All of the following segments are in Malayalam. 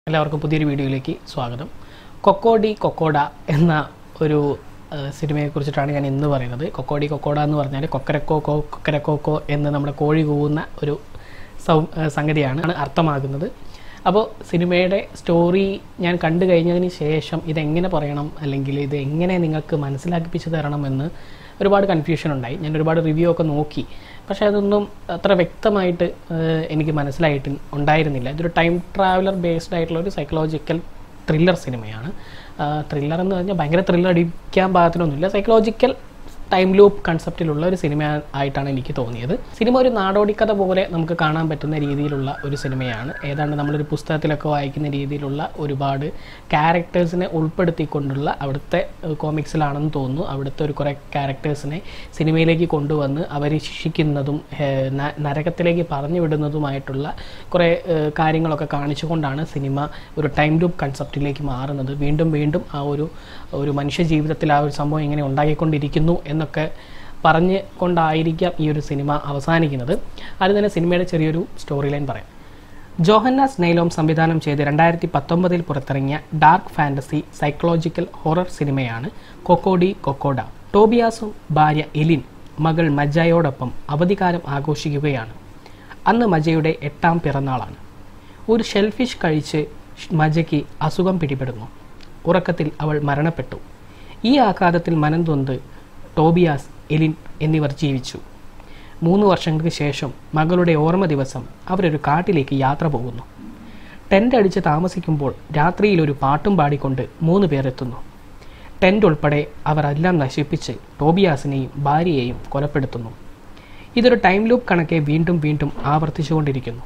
എല്ലാവർക്കും പുതിയൊരു വീഡിയോയിലേക്ക് സ്വാഗതം കൊക്കോഡി കൊക്കോഡ എന്ന ഒരു ആ, സിനിമയെക്കുറിച്ചിട്ടാണ് ഞാൻ ഇന്ന് പറയുന്നത് കൊക്കോഡി കൊക്കോഡ എന്ന് പറഞ്ഞാൽ കൊക്കരക്കോ കോ കൊക്കരക്കോക്കോ എന്ന് നമ്മുടെ കോഴി കൂവുന്ന ഒരു സൗ ആ, സംഗതിയാണ് ആണ് അർത്ഥമാകുന്നത് അപ്പോൾ സിനിമയുടെ സ്റ്റോറി ഞാൻ കണ്ടു കഴിഞ്ഞതിന് ശേഷം ഇതെങ്ങനെ പറയണം അല്ലെങ്കിൽ ഇത് എങ്ങനെ നിങ്ങൾക്ക് മനസ്സിലാക്കിപ്പിച്ച് തരണമെന്ന് ഒരുപാട് കൺഫ്യൂഷൻ ഉണ്ടായി ഞാൻ ഒരുപാട് റിവ്യൂ ഒക്കെ നോക്കി പക്ഷേ അതൊന്നും അത്ര വ്യക്തമായിട്ട് ഏഹ്, എനിക്ക് മനസ്സിലായിട്ട് ഉണ്ടായിരുന്നില്ല ഇതൊരു ടൈം ട്രാവലർ ബേസ്ഡ് ആയിട്ടുള്ള ഒരു സൈക്കോളജിക്കൽ ത്രില്ലർ സിനിമയാണ് ത്രില്ലർ എന്ന് പറഞ്ഞാൽ ഭയങ്കര ത്രില്ലർ അടിക്കാൻ പാകത്തിനൊന്നുമില്ല സൈക്കോളജിക്കൽ ടൈം ലൂപ്പ് കൺസെപ്റ്റിലുള്ള ഒരു സിനിമ ആയിട്ടാണ് എനിക്ക് തോന്നിയത് സിനിമ ഒരു നാടോടിക്കഥ പോലെ നമുക്ക് കാണാൻ പറ്റുന്ന രീതിയിലുള്ള ഒരു സിനിമയാണ് ഏതാണ്ട് നമ്മളൊരു പുസ്തകത്തിലൊക്കെ വായിക്കുന്ന രീതിയിലുള്ള ഒരുപാട് ക്യാരക്ടേഴ്സിനെ ഉൾപ്പെടുത്തിക്കൊണ്ടുള്ള അവിടുത്തെ കോമിക്സിലാണെന്ന് തോന്നുന്നു അവിടുത്തെ ഒരു കുറേ ക്യാരക്ടേഴ്സിനെ സിനിമയിലേക്ക് കൊണ്ടുവന്ന് അവരെ ശിക്ഷിക്കുന്നതും ഏഹ്, ന- നരകത്തിലേക്ക് പറഞ്ഞു വിടുന്നതുമായിട്ടുള്ള കുറേ ഏഹ്, കാര്യങ്ങളൊക്കെ കാണിച്ചുകൊണ്ടാണ് സിനിമ ഒരു ടൈം ലൂപ്പ് കൺസെപ്റ്റിലേക്ക് മാറുന്നത് വീണ്ടും വീണ്ടും ആ ഒരു ഒരു മനുഷ്യ ജീവിതത്തിൽ ആ ഒരു സംഭവം എങ്ങനെ ഉണ്ടാക്കിക്കൊണ്ടിരിക്കുന്നു എന്നൊക്കെ പറഞ്ഞ് കൊണ്ടായിരിക്കാം ഈ ഒരു സിനിമ അവസാനിക്കുന്നത് അത് തന്നെ സിനിമയുടെ ചെറിയൊരു സ്റ്റോറി ലൈൻ പറയാം ജോഹന്ന സ്നെയിലോം സംവിധാനം ചെയ്ത് രണ്ടായിരത്തി പത്തൊമ്പതിൽ പുറത്തിറങ്ങിയ ഡാർക്ക് ഫാൻറ്റസി സൈക്കോളജിക്കൽ ഹൊറർ സിനിമയാണ് കൊക്കോഡി കൊക്കോഡ ടോബിയാസും ഭാര്യ എലിൻ മകൾ മജയോടൊപ്പം അവധിക്കാലം ആഘോഷിക്കുകയാണ് അന്ന് മജയുടെ എട്ടാം പിറന്നാളാണ് ഒരു ഷെൽഫിഷ് കഴിച്ച് ഷ് മജയ്ക്ക് അസുഖം പിടിപെടുന്നു ഉറക്കത്തിൽ അവൾ മരണപ്പെട്ടു ഈ ആഘാതത്തിൽ മനംതൊന്ത് ടോബിയാസ് എലിൻ എന്നിവർ ജീവിച്ചു മൂന്ന് വർഷങ്ങൾക്ക് ശേഷം മകളുടെ ഓർമ്മ ദിവസം അവരൊരു കാട്ടിലേക്ക് യാത്ര പോകുന്നു ടെൻ്റ് അടിച്ച് താമസിക്കുമ്പോൾ രാത്രിയിൽ ഒരു പാട്ടും പാടിക്കൊണ്ട് മൂന്ന് പേർ എത്തുന്നു ടെൻ്റ് ഉൾപ്പെടെ അവർ എല്ലാം നശിപ്പിച്ച് ടോബിയാസിനെയും ഭാര്യയെയും കൊലപ്പെടുത്തുന്നു ഇതൊരു ടൈം ലൂപ്പ് കണക്കെ വീണ്ടും വീണ്ടും ആവർത്തിച്ചുകൊണ്ടിരിക്കുന്നു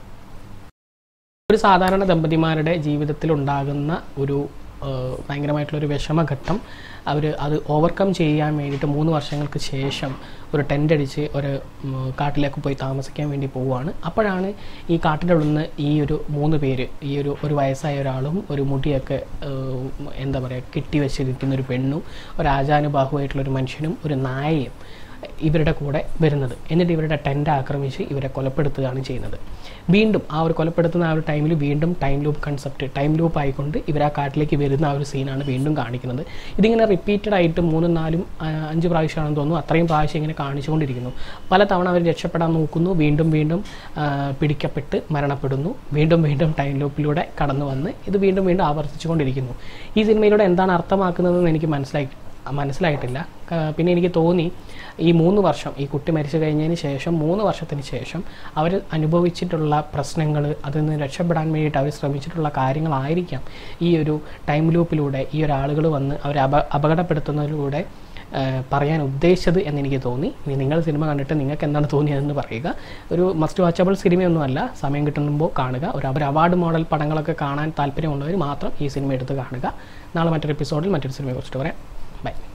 ഒരു സാധാരണ ദമ്പതിമാരുടെ ജീവിതത്തിൽ ഉണ്ടാകുന്ന ഒരു ആ, ഭയങ്കരമായിട്ടുള്ള ഒരു വിഷമഘട്ടം അവർ അത് ഓവർകം ചെയ്യാൻ വേണ്ടിയിട്ട് മൂന്ന് വർഷങ്ങൾക്ക് ശേഷം ഒരു ടെൻ്റ് അടിച്ച് ഒരു ഉം, കാട്ടിലേക്ക് പോയി താമസിക്കാൻ വേണ്ടി പോവുകയാണ് അപ്പോഴാണ് ഈ കാട്ടിൻ്റെ ഉള്ളിൽ നിന്ന് ഈ ഒരു മൂന്ന് പേര് ഈ ഒരു ഒരു വയസ്സായ ഒരാളും ഒരു മുടിയൊക്കെ ആ, എന്താ പറയുക കെട്ടി വെച്ചിരിക്കുന്ന ഒരു പെണ്ണും ഒരു ആചാനുബാഹുവായിട്ടുള്ള ഒരു മനുഷ്യനും ഒരു നായയും ഇവരുടെ കൂടെ വരുന്നത് എന്നിട്ട് ഇവരുടെ ടെൻ്റ് ആക്രമിച്ച് ഇവരെ കൊലപ്പെടുത്തുകയാണ് ചെയ്യുന്നത് വീണ്ടും ആ ഒരു കൊലപ്പെടുത്തുന്ന ആ ഒരു ടൈമിൽ വീണ്ടും time loop concept time loop ആയിക്കൊണ്ട് ഇവർ ആ കാട്ടിലേക്ക് വരുന്ന ആ ഒരു സീനാണ് വീണ്ടും കാണിക്കുന്നത് ഇതിങ്ങനെ റിപ്പീറ്റഡ് ആയിട്ട് മൂന്നും നാലും ആ, അഞ്ച് പ്രാവശ്യമാണെന്ന് തോന്നുന്നു അത്രയും പ്രാവശ്യം ഇങ്ങനെ കാണിച്ചുകൊണ്ടിരിക്കുന്നു പല തവണ അവർ രക്ഷപ്പെടാൻ നോക്കുന്നു വീണ്ടും വീണ്ടും ആ, പിടിക്കപ്പെട്ട് മരണപ്പെടുന്നു വീണ്ടും വീണ്ടും ടൈം ലൂപ്പിലൂടെ കടന്നു വന്ന് ഇത് വീണ്ടും വീണ്ടും ആവർത്തിച്ചുകൊണ്ടിരിക്കുന്നു ഈ സിനിമയിലൂടെ എന്താണ് അർത്ഥമാക്കുന്നതെന്ന് എനിക്ക് മനസ്സിലായി മനസ്സിലായിട്ടില്ല ക- പിന്നെ എനിക്ക് തോന്നി ഈ മൂന്ന് വർഷം ഈ കുട്ടി മരിച്ചു കഴിഞ്ഞതിന് ശേഷം മൂന്ന് വർഷത്തിന് ശേഷം അവർ അനുഭവിച്ചിട്ടുള്ള പ്രശ്നങ്ങൾ അതിൽ നിന്ന് രക്ഷപ്പെടാൻ വേണ്ടിയിട്ട് അവർ ശ്രമിച്ചിട്ടുള്ള കാര്യങ്ങളായിരിക്കാം ഈ ഒരു ടൈം ലൂപ്പിലൂടെ ഈ ഒരു ആളുകൾ വന്ന് അവരെ അപ അപകടപ്പെടുത്തുന്നതിലൂടെ ആ, പറയാൻ ഉദ്ദേശിച്ചത് എന്ന് എനിക്ക് തോന്നി ഇനി നിങ്ങൾ സിനിമ കണ്ടിട്ട് നിങ്ങൾക്ക് എന്താണ് തോന്നിയതെന്ന് പറയുക ഒരു മസ്റ്റ് വാച്ചബിൾ സിനിമയൊന്നുമല്ല സമയം കിട്ടുമ്പോൾ കാണുക ഒരു അവർ അവാർഡ് മോഡൽ പടങ്ങളൊക്കെ കാണാൻ താല്പര്യമുള്ളവർ മാത്രം ഈ സിനിമ എടുത്ത് കാണുക നാളെ മറ്റൊരു എപ്പിസോഡിൽ മറ്റൊരു സിനിമയെക്കുറിച്ചിട്ട് പറയാം ബൈ